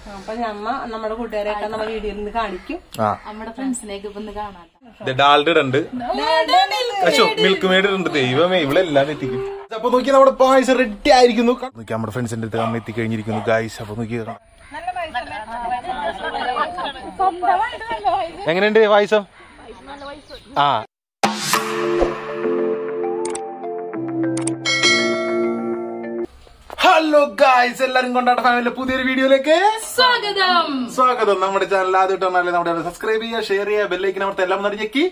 അപ്പൊ ഞമ്മ നമ്മുടെ കൂട്ടുകാരെയൊക്കെ നമ്മുടെ വീഡിയോയിൽ നിന്ന് കാണിക്കും ആ നമ്മുടെ ഫ്രണ്ട്സിനെയൊക്കെ ഇപ്പൊ ഒന്ന് കാണാം ഇത് ഡാൽഡ് ഉണ്ട് അശോ മിൽക്ക് മേഡ് ഉണ്ട് ദൈവമേ ഇവളെല്ലാം എത്തിക്കും അപ്പൊ നോക്കി നമ്മുടെ പായസം റെഡി ആയിരിക്കുന്നു നോക്കി നമ്മുടെ ഫ്രണ്ട്സിന്റെ അടുത്ത് അമ്മ എത്തിക്കഴിഞ്ഞിരിക്കുന്നു ഗായ്സ് അപ്പൊ നോക്കി എങ്ങനെയുണ്ട് പായസം ആ ഹലോ ഗായ്സ് എല്ലാരും കൊണ്ടാട്ട ഫാമിലിയുടെ പുതിയൊരു വീഡിയോയിലേക്ക് സ്വാഗതം സ്വാഗതം നമ്മുടെ ചാനൽ ആദ്യമായിട്ടാണല്ലേ നമ്മുടെ സബ്സ്ക്രൈബ് ചെയ്യുക ഷെയർ ചെയ്യുക ബെല്ലൈക്കിന് അവിടുത്തെ എല്ലാം നടിഞ്ഞേക്കി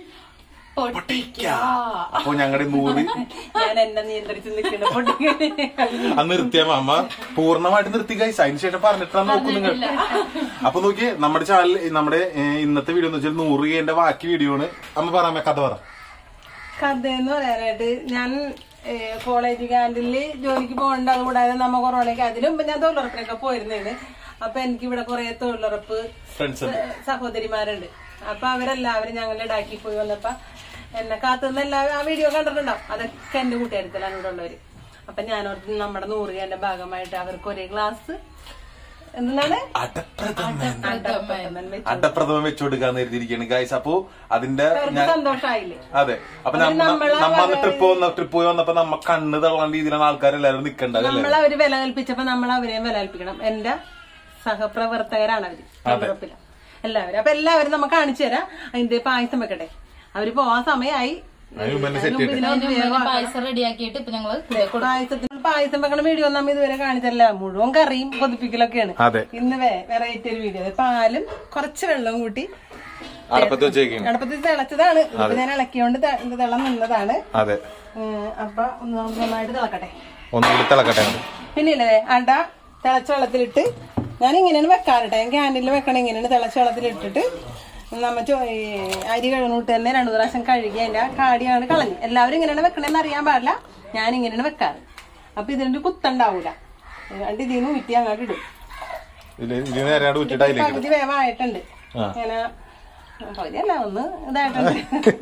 അപ്പൊ ഞങ്ങളുടെ നൂറ് ഞാൻ എന്നെ നിയന്ത്രിച്ച് നിൽക്കുന്ന പൊട്ടിക്ക് അന്ന് നിർത്തിയ അമ്മ പൂർണ്ണമായിട്ട് നിർത്തി ഗൈസ് അതിന് ശേഷം പറഞ്ഞിട്ടാണ് നോക്കും നിങ്ങൾ അപ്പൊ നോക്കി നമ്മുടെ ചാനൽ നമ്മുടെ ഏ, ഇന്നത്തെ വീഡിയോ എന്ന് വെച്ചാൽ നൂറ് കെന്റെ ബാക്കി വീഡിയോ ആണ് അമ്മ പറയാമേ കഥ പറ കഥ എന്ന് പറയാനായിട്ട് ഞാൻ ഏഹ്, കോളേജ് ക്യാൻറ്റീനില് ജോലിക്ക് പോകണ്ട അതുകൂടാതെ നമ്മ കൊറോണയ്ക്ക് അതിന് മുമ്പ് ഞാൻ തൊഴിലുറപ്പിനൊക്കെ പോയിരുന്നേന് അപ്പൊ എനിക്ക് ഇവിടെ കുറെ തൊഴിലുറപ്പ് ഫ്രണ്ട്സ് സ- സഹോദരിമാരുണ്ട് അപ്പൊ അവരെല്ലാവരും ഞങ്ങളുടെ ഇടാക്കി പോയി വന്നപ്പോ എന്നെ കാത്തുനിന്ന് എല്ലാവരും ആ വീഡിയോ കണ്ടിട്ടുണ്ടാവും അതൊക്കെ എന്റെ കൂട്ടുകാരത്തിലാണ് ഇവിടെ ഉള്ളവര് അപ്പൊ ഞാനോർത്ത് നമ്മുടെ നൂറുകേന്റെ ഭാഗമായിട്ട് അവർക്ക് ഒരേ ഗ്ലാസ് എന്താണ് അടപ്രഥമൻ അടപ്രഥമൻ വെച്ച് അടപ്രഥമൻ വെച്ചുകൊടുക്കാന്ന് കരുതിയിരിക്കുകയാണ് ഗൈസ് അപ്പോ അതിന്റെ അവർക്ക് സന്തോഷായില്ലേ അതെ അപ്പൊ നമ്മ നമ്മ ട്രിപ്പ് വന്ന ട്രിപ്പ് പോയി വന്നപ്പോ നമ്മ കണ്ണ് തള്ളാൻ രീതിയിലാണ് ആൾക്കാരെല്ലാരും നിക്കണ്ടത് അല്ലേ നമ്മൾ അവര് വില കൽപ്പിച്ചപ്പോ നമ്മൾ അവരെയും വില കൽപ്പിക്കണം എന്റെ സഹപ്രവർത്തകരാണ് അവര് തൊഴിലുറപ്പില് എല്ലാവരും അപ്പൊ എല്ലാവരും നമുക്ക് കാണിച്ചു തരാം അതിന്റെ പായസം വെക്കട്ടെ അവര് പോവാൻ സമയമായി അതിന് മുമ്പ് തന്നെ set അതിന് മുമ്പ് ഇതിനൊന്ന് വേഗം പായസം റെഡിയാക്കിയിട്ട് ഇപ്പൊ ഞങ്ങള് പായസത്തിന് പായസം വെക്കണ വീഡിയോ നമ്മ ഇതുവരെ കാണിച്ചല്ല മുഴുവൻ കറിയും കൊതിപ്പിക്കലൊക്കെയാണ് അതെ ഇന്ന് വെറൈറ്റി ഒരു വീഡിയോ പാലും കുറച്ച് വെള്ളം കൂട്ടി അടപ്പത്ത് വെച്ചേക്കാണ് അടുപ്പത്തിൽ തിളച്ചതാണ് ഇപ്പൊ ഞാൻ ഇളക്കിയോണ്ട് ത- ഇത് തിളം നിന്നതാണ് അതെ ഉം, അപ്പൊ ഒന്ന് നമുക്ക് നന്നായിട്ട് തിളക്കട്ടെ ഒന്നുകൂടി തിളക്കട്ടെ പിന്നെ ഇല്ലേ അട തിളച്ച വെള്ളത്തിലിട്ട് ഞാൻ ഇങ്ങനെയാണ് വെക്കാറുട്ടെ ഞാൻ ക്യാൻറ്റീനിൽ വെക്കണം ഇങ്ങനെയാണ് തിളച്ച വെള്ളത്തിലിട്ടിട്ട് നമ്മ ചോ- ഈ അരി കഴുകിട്ട് തന്നെ രണ്ടു പ്രാവശ്യം കഴുകി അതിന്റെ ആ കാടിയാണ് കളഞ്ഞ് എല്ലാവരും ഇങ്ങനെയാണ് വെക്കണമെന്ന് അറിയാൻ പാടില്ല ഞാൻ ഇങ്ങനെയാണ് വെക്കാറ് അപ്പൊ ഇതിനൊരു കുത്തുണ്ടാവൂല എന്നിട്ട് ഇതിന്ന് ഊറ്റി അങ്ങോട്ട് ഇടും ഇതില് ഇതിന് നേരെ ഊറ്റിട്ട് അതിലേക്ക് പകുതി വേവായിട്ടുണ്ട് ഇങ്ങനെ പകുതിയല്ല ഒന്ന് ഇതായിട്ടുണ്ട്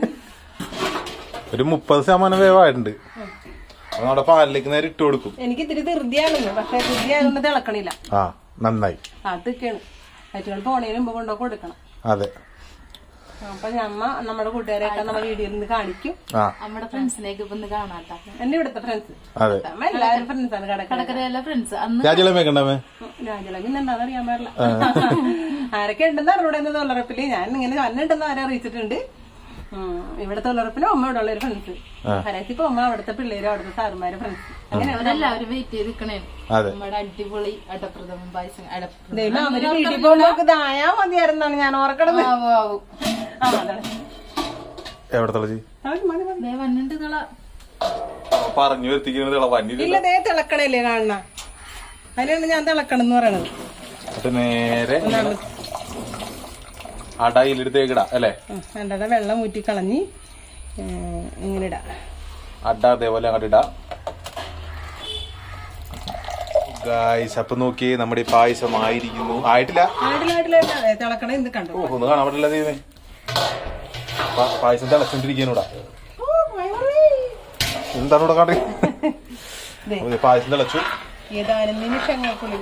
ഒരു മുപ്പത് ശതമാനം വേവായിട്ടുണ്ട് അത് നമ്മുടെ പാലിലേക്ക് നേരെ ഇട്ട് കൊടുക്കും എനിക്ക് ഇത്തിരി ധൃതിയാണെന്ന് പക്ഷെ ധൃതി ആയതുകൊണ്ട് തിളക്കണില്ല ആ നന്നായി അതൊക്കെയാണ് അറ്റുകൾ പോണേന് മുമ്പ് കൊണ്ടോ കൊടുക്കണം അതെ അപ്പൊ ഞമ്മ നമ്മുടെ കൂട്ടുകാരെയൊക്കെ നമ്മുടെ വീഡിയോയിൽ നിന്ന് കാണിക്കും ആ നമ്മുടെ ഫ്രണ്ട്സിനെയൊക്കെ ഇപ്പൊ ഒന്ന് കാണാത്ത എന്റെ ഇവിടുത്തെ ഫ്രണ്ട്സ് അതെ നമ്മ എല്ലാവരും ഫ്രണ്ട്സ് ആണ് കടക്കട കടക്കരയല്ല ഫ്രണ്ട്സ് അന്ന് രാജളം വെക്കണ്ടമേ രാജലം എന്താണെന്ന് അറിയാൻ പാടില്ല ആരൊക്കെ ഉണ്ടെന്ന് അറിഞ്ഞൂടെ എന്ന തൊഴിലുറപ്പില് ഞാൻ ഇങ്ങനെ വന്നിട്ടെന്ന് ആരെ അറിയിച്ചിട്ടുണ്ട് ഉം, ഇവിടെ തൊഴിലുറപ്പിനും അമ്മ ഇവിടെ ഉള്ള ഒരു ഫ്രണ്ട്സ് ഹരാസിപ്പോ അമ്മ അവിടുത്തെ പിള്ളേരും അവിടുത്തെ സാറുമാരും ഫ്രണ്ട്സ് അങ്ങനെ അവരെല്ലാവരും വെയിറ്റ് ചെയ്ത് നിക്കണേ അതെ നമ്മുടെ അടിപൊളി അടപ്രഥമൻ പായസം അടപ്രഥമൻ ദൈവം അവര് വീട്ടിൽ പോകുമ്പോ ഇതായാ മതിയായിരുന്നാണ് ഞാൻ ഓർക്കണത് ആവു, ആവു. ആ അതാണ് എവിടെ തിളച്ചി ആ, മതി, മതി. ദേ വന്നിട്ട് നിങ്ങളെ പറഞ്ഞു വരുത്തിക്കുന്നത് വന്നി ഇല്ല ദേ തിളക്കണല്ലേ കാണണ അതിനാണ് ഞാൻ തിളക്കണം എന്ന് പറയണത് എന്നിട്ട് നേരെ അടയിലെടുത്തേക്കിടാ അല്ലേ രണ്ടര വെള്ളം ഊറ്റി കളഞ്ഞ് ഉം, ഇങ്ങനെ ഇടാം അട അതേപോലെ അങ്ങോട്ട് ഇടാ ഗായ്സ് അപ്പൊ നോക്കി നമ്മുടെ ഈ പായസം ആയിരിക്കുന്നു ആയിട്ടില്ല ആടിലാടിലല്ല തിളക്കണ എന്ത് കണ്ടു ഓ ഒന്ന് കാണാൻ പറ്റില്ല ദൈവമേ പാ- പായസം തിളച്ചോണ്ടിരിക്കാനൂടാ എന്താണ് ഇവിടെ കാണി ദേ. പായസം തിളച്ചു ഏതാനും നിമിഷങ്ങൾക്കുള്ളിൽ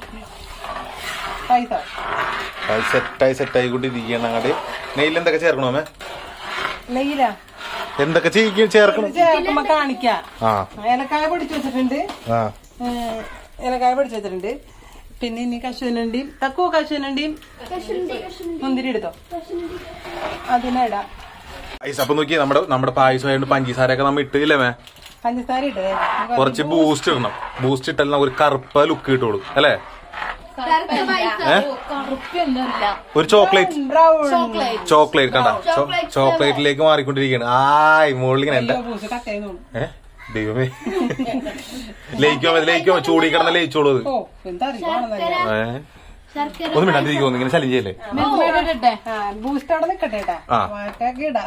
പൈസ പായസം സെറ്റായി സെറ്റായി കൊണ്ടിരിക്കുകയാണ് അങ്ങോട്ട് നെയ്യിൽ എന്തൊക്കെ ചേർക്കണോ അമ്മേ നെയ്യില എന്തൊക്കെ ചെയ്യിക്കും ചേർക്കണം ചേർക്കുമ്പോ കാണിക്കാം ആ ഏലക്കായ പൊടിച്ചു വെച്ചിട്ടുണ്ട് ആ ഏഹ്, ഏലക്കായ പൊടിച്ചു വെച്ചിട്ടുണ്ട് പിന്നെ ഇനി കശുവനണ്ടിയും തക്കോ കശുവനണ്ടിയും മുന്തിരി എടുത്തോ അതിനിടാം പായസം അപ്പൊ നോക്കി നമ്മുടെ നമ്മുടെ പായസം ആയതുകൊണ്ട് പഞ്ചസാരയൊക്കെ നമ്മ ഇട്ടില്ലേ മേ പഞ്ചസാര ഇട്ടേ കുറച്ച് ബൂസ്റ്റ് ഇടണം ബൂസ്റ്റ് ഇട്ടാൽ നമുക്ക് ഒരു കറുപ്പ ലുക്ക് കിട്ടുള്ളൂ അല്ലേ കറുപ്പൊന്നുമില്ല ഒരു ചോക്ലേറ്റ് ബ്രൗൺ ചോക്ലേറ്റ് കണ്ട ചോക്ലേറ്റിലേക്ക് മാറിക്കൊണ്ടിരിക്കുകയാണ് ആയ് മുകളിലിങ്ങനെ എന്റെ പൂസ് കട്ടയെന്ന് തോന്നുന്നു ഏ ദൈവമേ ലയിക്കോ ലയിക്കോ ചൂടി കിടന്ന ലയിച്ചോളൂ അത് ഓ എന്താ അറിയാണെന്നറിയാം ഏ ഒന്നും മിണ്ടാണ്ടിരിക്കുമോ ഇങ്ങനെ ശല്യം ചെയ്യല്ലേ മിൽക്ക് മേഡ് ഇടട്ടെ ആ ബൂസ്റ്റ് അവിടെ നിക്കട്ടെ കേട്ടാ ആ. വാക്കൊക്കെ ഇടാ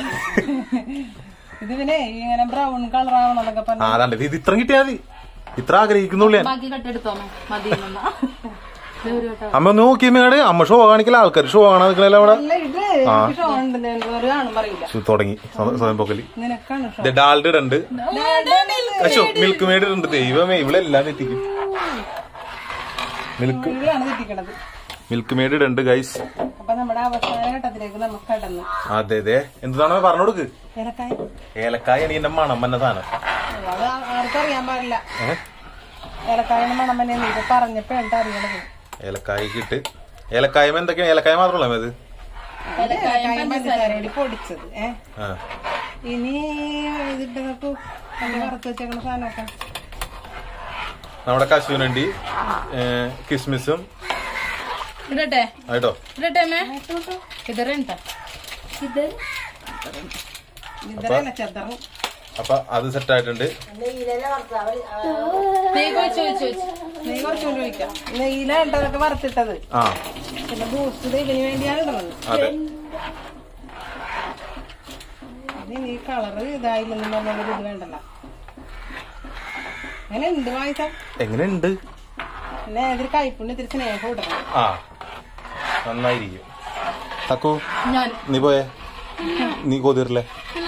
ഇത് പിന്നെ ഇങ്ങനെ ബ്രൗൺ കളർ ആവണമെന്നൊക്കെ ആ പറഞ്ഞു അതാണ്ട് ഇത് ഇത്ര കിട്ടിയാ മതി ഇത്ര ആഗ്രഹിക്കുന്നുള്ളൂ ഞാൻ ബാക്കി കട്ടെടുത്തോമേ മതി നിന്നാ. ദേ ഒരു വട്ടം. അമ്മ ഒന്ന് നോക്കി മേട് അമ്മ ഷോ കാണിക്കല ആൾക്കാർ ഷോ കാണാൻ നിൽക്കണല്ലോ അവിടെ അല്ല ഇത് എനിക്ക് ഷോ ഉണ്ട് ഒരു കാണും അറിയില്ല ശു, തുടങ്ങി സ്വ- സ്വയം പൊക്കലി നിനക്കാണ് ഷോ ഇത് ഡാൽഡ് ഉണ്ട് അശോ മിൽക്ക് മേഡ് ഉണ്ട് ദൈവമേ ഇവളെല്ലാം എത്തിക്കും മിൽക്ക് ഇതിലാണ് തെറ്റിക്കണത് മിൽക്ക് മെയ്ഡ് ഇടുന്നുണ്ട് ഗൈസ് അപ്പൊ നമ്മുടെ അവസാന ഘട്ടത്തിലേക്ക് നമുക്ക് കടന്നു അതെ അതെ എന്താണ് പറഞ്ഞു കൊടുക്ക് ഏലക്കായ ഏലക്കായ എന്റെ മണം വന്ന സാധനം അത് ആർക്കും അറിയാൻ പാടില്ല ഏഹ് ഏലക്കായുടെ മണം തന്നെ നീ ഇപ്പൊ പറഞ്ഞപ്പോ എന്താ അറിയണത് ഏലക്കായ്ക്ക് ഇട്ട് ഏലക്കായ്മ എന്തൊക്കെയാണ് ഏലക്കായ മാത്രമല്ല അത് ഏലക്കായും പഞ്ചസാരയോടി പൊടിച്ചത് ഏ ആ ഇനി ഇതിട്ട് നോക്കൂ നല്ല വറുത്ത് വെച്ചേക്കണ സാധനമൊക്കെ നമ്മുടെ കശുവണ്ടി കിസ്മിസും ഇടട്ടെ ആയിട്ടോ ഇടട്ടെ മേ ഇതറണ്ട ഇതരല്ല ചെതറും അപ്പൊ അത് സെറ്റ് ആയിട്ടുണ്ട് നെയ്യ് ഒഴിച്ച് ഒഴിച്ച് ഒഴിച്ച് നെയ്യ് കുറച്ചുകൊണ്ട് ഒഴിക്കാം നെയ്യില ഇട്ടതൊക്കെ വറുത്തിട്ടത് ആ പിന്നെ ബൂസ്റ്റ് ഇതിന് വേണ്ടിയാണ് ഇടുന്നത് അതെ ഇനി ഈ കളറ് ഇതായില്ലെന്നും പറഞ്ഞൊരു ഇത് വേണ്ടല്ലോ അങ്ങനെ ഉണ്ട് വായിച്ചാ എങ്ങനെയുണ്ട് പിന്നെ ഇതിൽ കയ്പുണ്ട് ഇത്തിരി സ്നേഹം ഇടണം ആ നന്നായിരിക്കും തക്കു ഞാൻ നീ പോയേ നീ കൊതിരില്ലേ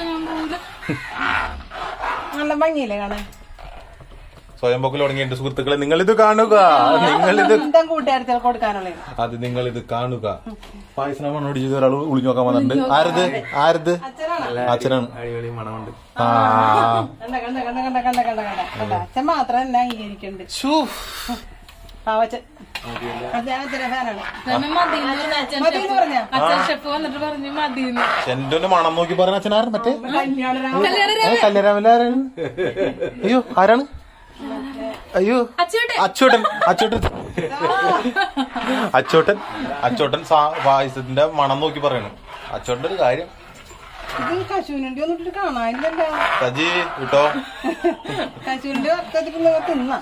നല്ല ഭംഗിയില്ലേ കാണാൻ സ്വയം പൊക്കൽ തുടങ്ങിയ എന്റെ സുഹൃത്തുക്കളെ നിങ്ങൾ ഇത് കാണുക നിങ്ങൾ ഇത് എന്താ കൂട്ടുകാരത്തിൽ കൊടുക്കാനുള്ളത് അത് നിങ്ങൾ ഇത് കാണുക പായസന മണ്ണോട് ചെയ്ത് ഒരാൾ ഒളിഞ്ഞു നോക്കാൻ വന്നിട്ടുണ്ട് ആരത് ആരത് അച്ഛനാണ് അച്ഛനാണ് അടിപൊളി മണമുണ്ട് ആ കണ്ട കണ്ട കണ്ട കണ്ട കണ്ട കണ്ട കണ്ട കണ്ട അച്ഛൻ മാത്രം എന്നെ അംഗീകരിക്കുന്നുണ്ട് ശ്ശൂ. പാവച്ചൻ അച്ഛൻ അച്ഛന്റെ ഫാനാണ് നമ്മ മതിന്ന് പറഞ്ഞ അച്ഛൻ മതി എന്ന് പറഞ്ഞാ അച്ഛൻ ഷെഫ് വന്നിട്ട് പറഞ്ഞു മതിന്ന് ചെന്റോന്റെ മണം നോക്കി പറഞ്ഞ അച്ഛനാരും മറ്റേ കല്യാണം ഏ, കല്യാണരാമന്റെ ആരാണ് അയ്യോ ആരാണ് അയ്യോ അച്ഛയുടെ അച്ചോട്ടൻ അച്ചോട്ടൻ അച്ചോട്ടൻ അച്ചോട്ടൻ സാ- പായസത്തിന്റെ മണം നോക്കി പറയണം അച്ചോട്ടന്റെ ഒരു കാര്യം ഇത് കശുവിനുണ്ടി ഒന്നും ഇട്ടിട്ട് കാണാനില്ലല്ലോ സജി കിട്ടോ കശുവിന്റെ വറുത്തിട്ട് നിങ്ങൾ തിന്നാ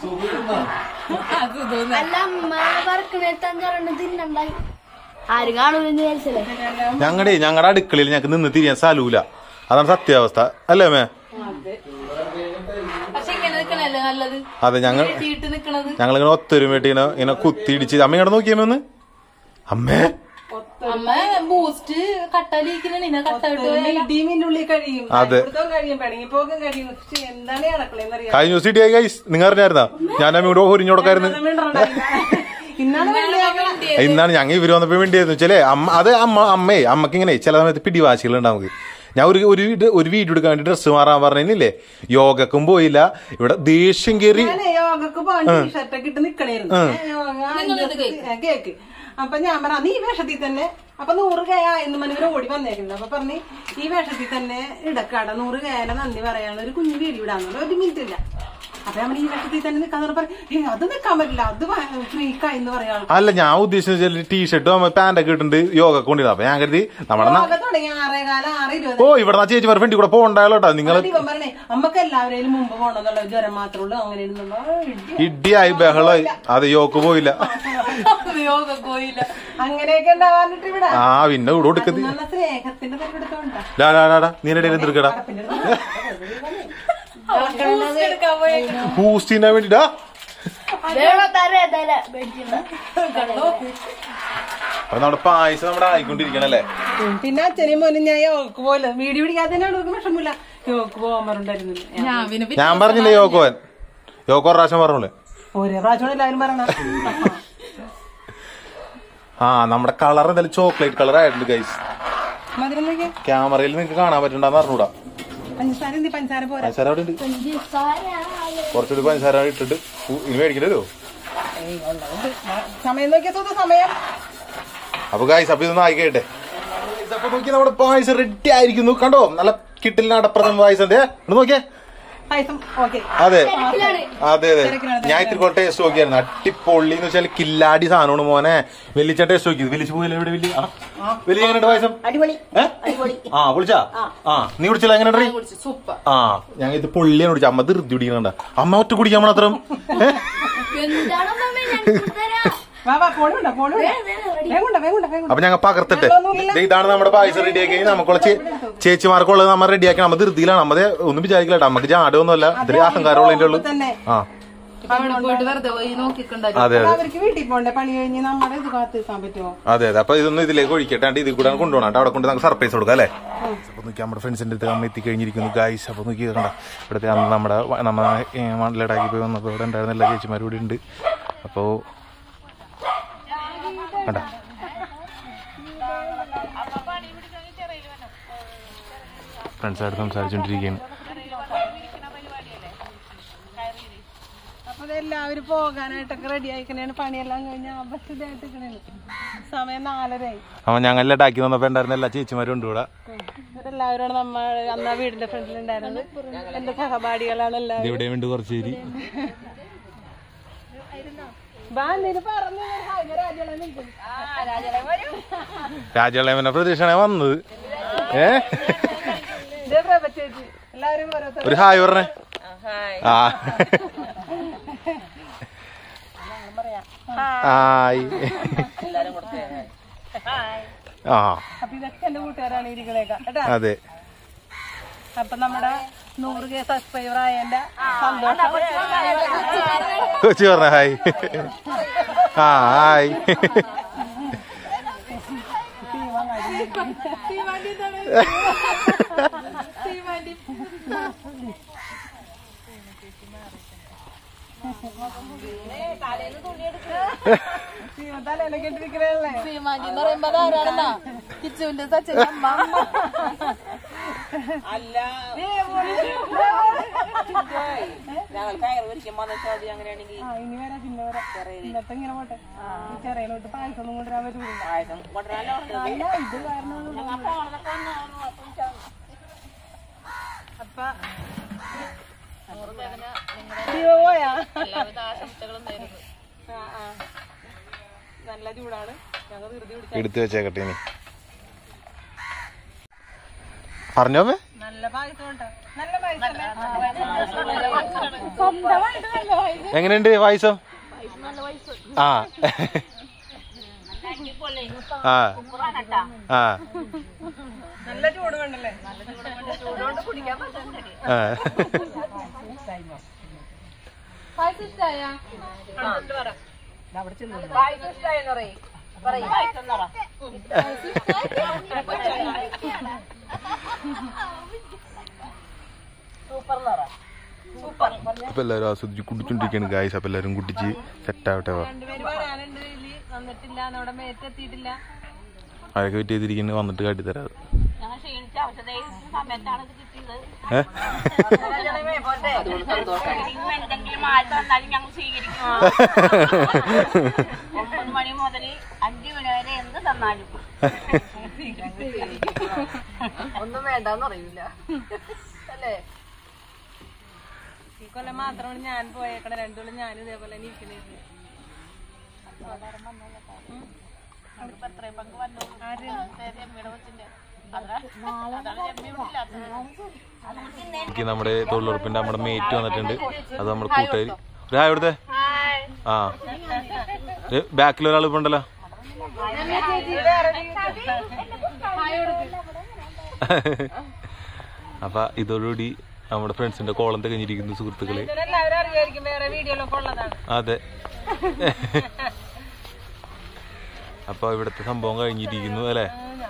അത് തോന്നുന്നു അല്ല അമ്മ പറക്കണേത്ത് അഞ്ചാറെണ്ണം തിന്നണ്ടായി ആരും കാണൂലെന്ന് വിചാരിച്ചല്ലേ ഞങ്ങളുടെ ഞങ്ങളുടെ അടുക്കളയിൽ ഞങ്ങൾക്ക് നിന്ന് തിരിയാൻ സ്ഥലൂല അതാണ് സത്യാവസ്ഥ അല്ലേ മേ പക്ഷെ ഇങ്ങനെ നിക്കണല്ലേ നല്ലത് അതെ ഞങ്ങൾ ചീട്ട് നിക്കണത് ഞങ്ങളിങ്ങനെ ഒത്തൊരുമയായിട്ട് ഇങ്ങനെ ഇങ്ങനെ കുത്തിയിടിച്ച് അമ്മ ഇങ്ങോട്ട് നോക്കിയമ്മ ഒന്ന് അമ്മേ അമ്മ ബൂസ്റ്റ് കട്ടലിരിക്കണ നിന്നെ കട്ടയിട്ട് ഇടിമിന്റെ ഉള്ളിൽ കഴിയും അതെ. ഇവിടുത്തെ കഴിയും പിണങ്ങി പോകാൻ കഴിയും പക്ഷെ എന്താണ് അടക്കളയെന്ന് അറിയാം കഴിഞ്ഞ ദിവസം ഇടിയായി ഗൈസ് നിങ്ങൾ അറിഞ്ഞായിരുന്നാ ഞാൻ അമ്മ ഇവിടെ ഒരിഞ്ഞു കൊടുക്കായിരുന്നു ഇന്നാണ് വെള്ളിയാഴ്ച ഇന്നാണ് ഞങ്ങൾ ഇവര് വന്നപ്പോ വേണ്ടിയായിരുന്നു വെച്ചാലേ അമ്മ അത് അമ്മ അമ്മേ അമ്മക്ക് ഇങ്ങനെ ചില സമയത്ത് പിടിവാശികൾ ഉണ്ടാവും നമുക്ക് ഞാൻ ഒരു ഒരു ഇത് ഒരു വീഡിയോ എടുക്കാൻ വേണ്ടി ഡ്രസ്സ് മാറാൻ പറഞ്ഞില്ലേ യോഗക്കും പോയില്ല ഇവിടെ ദേഷ്യം കയറി ഞാനേ യോഗക്ക് പോകാൻ ടീഷർട്ടൊക്കെ ഇട്ട് നിക്കണായിരുന്നു ഏ, യോഗ അഞ്ച് ഏ, കേക്ക് അപ്പൊ ഞാൻ പറ നീ ഈ വേഷത്തിൽ തന്നെ അപ്പൊ നൂറ് കയ എന്ന് മനവര് ഓടി വന്നേക്കുന്നത് അപ്പൊ പറഞ്ഞ് ഈ വേഷത്തിൽ തന്നെ ഇടക്കാട നൂറ് കയനെ നന്ദി പറയാനുള്ള ഒരു കുഞ്ഞു വീഡിയോ ഇടാന്നുള്ള ഒരു മിനിറ്റ് ഇല്ല അപ്പൊ നമ്മൾ ഈ വേഷത്തിൽ തന്നെ നിക്കാന്ന് പറയും ഏ അത് നിക്കാൻ പറ്റില്ല അത് ഫ്രീക്കായി എന്ന് പറയാനുള്ള അല്ല ഞാൻ ഉദ്ദേശിച്ചത് ടീഷർട്ടും പാന്റൊക്കെ ഇട്ടുണ്ട് യോഗ കൊണ്ടിരുന്നു അപ്പൊ ഞാൻ കരുതി നമ്മുടെ നാ- യോഗ തുടങ്ങി ആറേകാലം ആറ് ഇരുപത് ഓ ഇവിടെ ആ ചേച്ചി ഫ്രണ്ടി കൂടെ പോകണ്ടായാലോ കേട്ടോ നിങ്ങൾ ഇവൻ പറഞ്ഞേ അമ്മക്ക് എല്ലാവരെയും മുമ്പ് പോണെന്നുള്ള ഒരു ജ്വരം മാത്രമേ ഉള്ളൂ അങ്ങനെ ഇരുന്നുള്ള ഇടിയായി ബഹളമായി അത് യോക്ക് പോയില്ല യോഗ പോയില്ല അങ്ങനെയൊക്കെ ഉണ്ടാവാനിട്ട് ഇവിടെ ആ പിന്നെ ഇവിടെ കൊടുക്കത് നല്ല സ്നേഹത്തിന്റെ തെറ്റെടുത്തോണ്ടാ ലാ ലാ ലാ, ലാ നീ എന്റെ എന്തെടുക്കടാ ബൂസ്റ്റ് എടുക്കാൻ പോയേക്കണ്. ബൂസ്റ്റിനെ വേണ്ടിട്ടാ അപ്പൊ നമ്മുടെ പായസം നമ്മുടെ ആയിക്കൊണ്ടിരിക്കണല്ലേ ഉം. പിന്നെ അച്ഛനെയും മോനും ഞാൻ യോഗക്ക് പോലെ വീഡിയോ പിടിക്കാത്തതിനോട് ഒരു വിഷമില്ല യോഗക്ക് പോകാൻ പറഞ്ഞിട്ടുണ്ടായിരുന്നില്ല ഞാൻ പിന്നെ പി- ഞാൻ പറഞ്ഞില്ലേ യോക്കോൻ യോക്കോ ഒരു പ്രാവശ്യം പറഞ്ഞോളെ ഒരേ പ്രാവശ്യം എല്ലാവരും പറയണ ആ നമ്മുടെ കളർ എന്തായാലും ചോക്ലേറ്റ് കളർ ആയിട്ടുണ്ട് ഗൈസ് മധുരം നോക്കിയാ ക്യാമറയിൽ നിങ്ങൾക്ക് കാണാൻ പറ്റണ്ടെന്ന് അറിഞ്ഞൂടാ പഞ്ചസാര എന്തി പഞ്ചസാര പോരാ പഞ്ചസാര അവിടെ ഉണ്ട് കുറച്ചുകൂടി പഞ്ചസാര ഇട്ടിട്ട് ഉ- ഇനി മേടിക്കണല്ലോ ഏയ് ഉള്ളത്. സമയം നോക്കിയാ തോന്നുന്നു സമയം അപ്പൊ ഗൈസ് അപ്പൊ ഇതൊന്ന് ആയിക്കട്ടെ അപ്പൊ നോക്കി നമ്മുടെ പായസം റെഡി ആയിരിക്കുന്നു കണ്ടോ നല്ല കിട്ടില്ല അടപ്രഥം പായസം ദേ ഇങ്ങട് നോക്കിയേ പായസം ഓക്കെ അതെ അതെ അതെ ഞാൻ ഇത്തിരി കൂടെ ടേസ്റ്റ് നോക്കിയായിരുന്നു അട്ടിപ്പൊള്ളി എന്ന് വെച്ചാൽ കില്ലാടി സാധനമാണ് മോനെ വലിച്ച ടേസ്റ്റ് നോക്കിയത് വലിച്ചു പോയില്ല ഇവിടെ വലിയ വലിയ എങ്ങനെയുണ്ട് പായസം അടിപൊളി ഏ? ആ വിളിച്ചാ ആ നീ കുടിച്ചില്ല എങ്ങനെ കുടിച്ചു സൂപ്പർ ആ ഞാൻ ഇത് പൊള്ളിയാണ് കുടിച്ച അമ്മ ധൃതി കുടിക്കണണ്ട അമ്മ ഒറ്റ കുടിക്കാൻ മാത്രം ഏ? എന്താണ് മമ്മി ഞാൻ തരാം വാ വാ ഫോണ് വേണ്ട ഫോണ് വേണ്ട വേഗണ്ട വേഗണ്ട വേഗണ്ട അപ്പൊ ഞങ്ങൾ പകർത്തട്ടെ ദേ ഇതാണ് നമ്മുടെ പായസം റെഡിയാക്കി നമുക്കുള്ള ചേ- ചേച്ചിമാർക്കുള്ളത് നമ്മൾ റെഡിയാക്കി നമ്മ ധൃതിയിലാണ് നമ്മത് ഒന്നും വിചാരിക്കില്ല കേട്ടോ നമുക്ക് ജാടൊന്നുമല്ല ഇത്തിരി അഹങ്കാരമുള്ളതിന്റെ ഉള്ളു തന്നെ ആ അവിടെ പോയിട്ട് വെറുതെ പോയി നോക്കിക്കൊണ്ടായിരുന്നു അതെ അതെ അവർക്ക് വീട്ടിൽ പോണ്ടേ പണി കഴിഞ്ഞ് നമ്മുടെ ഇത് കാത്തു നിൽക്കാൻ പറ്റുമോ അതെ അതെ അപ്പൊ ഇതൊന്നും ഇതിലേക്ക് ഒഴിക്കട്ടെ ഇതിൽ കൂടെ കൊണ്ടുപോകണം കേട്ടോ അവിടെ കൊണ്ട് നമുക്ക് സർപ്രൈസ് കൊടുക്കാം അല്ലേ അപ്പൊ നോക്കി നമ്മുടെ ഫ്രണ്ട്സിന്റെ അടുത്ത് അമ്മ എത്തിക്കഴിഞ്ഞിരിക്കുന്നു ഗായ്സ് അപ്പൊ നോക്കി കണ്ട ഇവിടുത്തെ അന്ന് നമ്മുടെ വ- നമ്മ ലഡാക്കി പോയി വന്നപ്പോൾ ഇവിടെ ഉണ്ടായിരുന്ന എല്ലാ ചേച്ചിമാരും ഇവിടെ ഉണ്ട് അപ്പോ കണ്ട ഫ്രണ്ട്സായിട്ട് സംസാരിച്ചോണ്ടിരിക്കുകയാണ് അപ്പൊ എല്ലാവരും പോകാനായിട്ടൊക്കെ റെഡി ആയിക്കണേണ് പണിയെല്ലാം കഴിഞ്ഞ ബസ്സിലായിട്ട് സമയം നാലരയായി അവൻ ഞങ്ങളെ ഡാക്കി വന്നപ്പോ ഉണ്ടായിരുന്ന എല്ലാ ചേച്ചിമാരും ഉണ്ട് ഇവിടെ ഇവരെല്ലാവരോട് നമ്മ അന്ന് ആ വീടിന്റെ ഫ്രണ്ടിൽ ഉണ്ടായിരുന്നത് എന്റെ സഹപാഠികളാണ് എല്ലാവരും ഇവിടെ വേണ്ടി കുറച്ച് പേര് ബാ എന്തിനു പറഞ്ഞു രാജ്യം നിൽക്കും രാജളേമന പ്രതീക്ഷയാണ് വന്നത് ഏ ഇതേ പ്രഭ ചേച്ചി എല്ലാവരും ഓരോരുത്തർ ഒരു ഹായ് പറഞ്ഞേ ആ ഹായ് ആ അപ്പൊ ഇതൊക്കെ എന്റെ കൂട്ടുകാരാണ് ഇരിക്കണേക്ക കേട്ടാ അതെ അപ്പൊ നമ്മുടെ നൂറ് കെ സബ്സ്ക്രൈബർ ആയതിന്റെ സന്തോഷം കൊച്ചു പറഞ്ഞ ഹായ് ആ ഹായ് തലയിലൊക്കെ ഇട്ടിരിക്കണല്ലേ ശ്രീമാജി എന്ന് പറയുമ്പോ അതാരാണെന്നാ കിച്ചുവിന്റെ സച്ചിന്റെ അമ്മ ആ ഇനി വരാം പിന്നെ വരാം ഇന്നത്തെ ഇങ്ങനെ പോട്ടെ ഈ ചെറിയലോട്ട് പായസം ഒന്നും കൊണ്ടുവരാൻ പറ്റൂല അല്ല, ഇത് കാരണം അപ്പൊ ശിവ പോയാ ആ, ആ. നല്ല ചൂടാണ് ഞങ്ങൾ ധൃതി പിടിച്ച എടുത്തു വെച്ചേക്കട്ടെ ഇനി പറഞ്ഞോമേ നല്ല പായസം ഉണ്ടോ നല്ല പായസം എങ്ങനെയുണ്ട് പായസം ആ ആ ആ നല്ല ചൂട് വേണ്ടല്ലേ ചൂടുകൊണ്ട് കുടിക്കാൻ പറ്റുന്നുണ്ട് ആ പായസം ഇഷ്ടായ അപ്പൊ എല്ലാവരും ആസ്വദിച്ച് കുടിച്ചോണ്ടിരിക്കുകയാണ് ഗായ്സ് അപ്പൊ എല്ലാവരും കുടിച്ച് സെറ്റ് ആവട്ടെ വാ. രണ്ടുപേര് വരാനുണ്ട് ഇതില് വന്നിട്ടില്ല നമ്മുടെ മേത്തെത്തിയിട്ടില്ല അവരൊക്കെ വെയിറ്റ് ചെയ്തിരിക്കുന്നത് വന്നിട്ട് കാട്ടിത്തരാം ഏ? ഒമ്പത് മണി മുതൽ അഞ്ചു മണി വരെ എന്ത് തന്നാലും ഒന്നും വേണ്ടെന്ന് അറിയില്ല അല്ലേ ഈ കൊല്ലം മാത്രമാണ് ഞാൻ പോയേക്കണ രണ്ടു കൊല്ലം ഞാനും ഇതേപോലെ തന്നെ ഇരിക്കണേരുന്നു എനിക്ക് നമ്മുടെ തൊഴിലുറപ്പിന്റെ നമ്മുടെ മേറ്റ് വന്നിട്ടുണ്ട് അത് നമ്മുടെ കൂട്ടുകാരി ഒരു ഹായ് ഇവിടുത്തെ ആ ബാക്കിൽ ഒരാൾ ഇപ്പൊ ഉണ്ടല്ലോ അപ്പൊ ഇതോടുകൂടി നമ്മുടെ ഫ്രണ്ട്സിന്റെ കോളം തികഞ്ഞിരിക്കുന്നു സുഹൃത്തുക്കളെ എല്ലാവരും അറിയായിരിക്കും വേറെ വീഡിയോയിലൊക്കെ ഉള്ളതാണ് അതെ അപ്പൊ ഇവിടുത്തെ സംഭവം കഴിഞ്ഞിരിക്കുന്നു അല്ലെ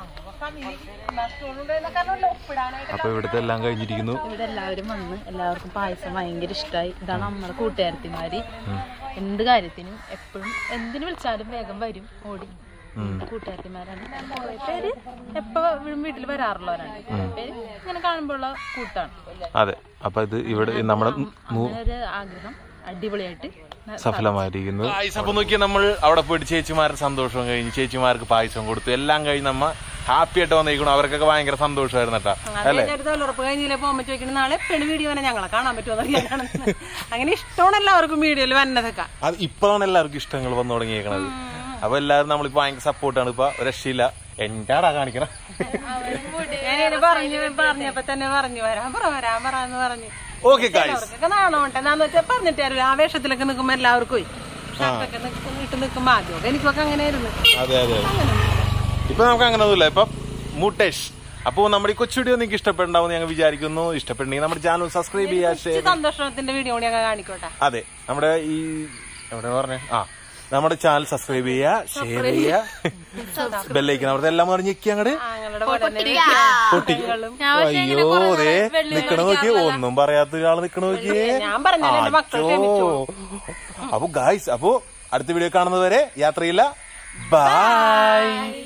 ഒപ്പിടാനായിട്ട് അപ്പൊ ഇവിടുത്തെ എല്ലാം കഴിഞ്ഞിരിക്കുന്നു ഇവിടെ എല്ലാവരും വന്ന് എല്ലാവർക്കും പായസം ഭയങ്കര ഇഷ്ടമായി ഇതാണ് നമ്മുടെ കൂട്ടുകാരത്തിമാര് എന്ത് കാര്യത്തിനും എപ്പോഴും എന്തിനു വിളിച്ചാലും വേഗം വരും ഓടി കൂട്ടുകാരത്തിമാരാണ് കുറെ പേര് എപ്പോ വീട്ടിൽ വരാറുള്ളവരാണ് കുറെ പേര് ഇങ്ങനെ കാണുമ്പോഴുള്ള കൂട്ടാണ് അതെ അപ്പൊ ഇത് ഇവിടെ നമ്മുടെ നൂ- ഒരു ആഗ്രഹം അടിപൊളിയായിട്ട് സഫലമായിരിക്കുന്നു അപ്പൊ നോക്കിയാൽ നമ്മൾ അവിടെ പോയിട്ട് ചേച്ചിമാരുടെ സന്തോഷം കഴിഞ്ഞ് ചേച്ചിമാർക്ക് പായസം കൊടുത്തു എല്ലാം കഴിഞ്ഞ് നമ്മ ഹാപ്പി ആയിട്ട് വന്നിരിക്കണം അവർക്കൊക്കെ ഭയങ്കര സന്തോഷമായിരുന്നു കേട്ടാ അല്ലേ തൊഴിലുറപ്പ് കഴിഞ്ഞില്ലേ പോകുമ്പോ ചോദിക്കണം നാളെ എപ്പോഴും വീഡിയോ തന്നെ ഞങ്ങളെ കാണാൻ പറ്റുമോ അറിയാനാണ് അങ്ങനെ ഇഷ്ടമാണ് എല്ലാവർക്കും വീഡിയോയിൽ വന്നതൊക്കെ അത് ഇപ്പോഴാണ് എല്ലാവർക്കും ഇഷ്ടങ്ങൾ വന്നു തുടങ്ങിയേക്കണത് അപ്പൊ എല്ലാവരും നമ്മളിപ്പോ ഭയങ്കര സപ്പോർട്ടാണ് ഇപ്പൊ രക്ഷയില്ല എന്താടാ കാണിക്കണം ഞാനിങ്ങനെ പറഞ്ഞു പറഞ്ഞപ്പോ തന്നെ പറഞ്ഞു വരാൻ പറ വരാൻ പറ എന്ന് പറഞ്ഞു ഓക്കെ ഗായ്സ് അവർക്കൊക്കെ നാണമുണ്ട് എന്താന്ന് വെച്ചാൽ പറഞ്ഞിട്ട് അറിയില്ല ആവേശത്തിലൊക്കെ നിൽക്കുമ്പോ എല്ലാവർക്കും ഷർട്ടൊക്കെ നിൽക്കും ഇട്ട് നിൽക്കുമ്പോ ആദ്യമൊക്കെ എനിക്കൊക്കെ അങ്ങനെയായിരുന്നു അതെ അതെ ഇപ്പൊ നമുക്ക് അങ്ങനെ ഒന്നുമില്ല ഇപ്പൊ മുട്ടേഷ് അപ്പൊ നമ്മുടെ ഈ കൊച്ചു വീഡിയോ നിങ്ങൾക്ക് ഇഷ്ടപ്പെട്ടുണ്ടാവും ഞങ്ങൾ വിചാരിക്കുന്നു ഇഷ്ടപ്പെട്ടുണ്ടെങ്കിൽ നമ്മുടെ ചാനൽ സബ്സ്ക്രൈബ് ചെയ്യുക ഷെയർ ഇച്ചിരി സന്തോഷത്തിന്റെ വീഡിയോ കൂടി ഞങ്ങൾ കാണിക്കോട്ടെ അതെ നമ്മുടെ ഈ എവിടെ പറഞ്ഞേ ആ നമ്മുടെ ചാനൽ സബ്സ്ക്രൈബ് ചെയ്യുക ഷെയർ ചെയ്യുക ബെല്ലൈക്കൻ അവിടുത്തെ എല്ലാം പറഞ്ഞ് ഞെക്കി അങ്ങോട്ട് ഞങ്ങളുടെ പോലെ തന്നെ പൊട്ടി അയ്യോ ദേ നിക്കണ നോക്കി ഒന്നും പറയാത്ത ഒരാള് നിക്കണ നോക്കിയേ ഞാൻ പറഞ്ഞല്ലോ എന്റെ മക്കൾ അച്ചോ. അപ്പൊ ഗായ്സ് അപ്പൊ അടുത്ത വീഡിയോ കാണുന്നത് വരെ യാത്രയില്ല ബൈ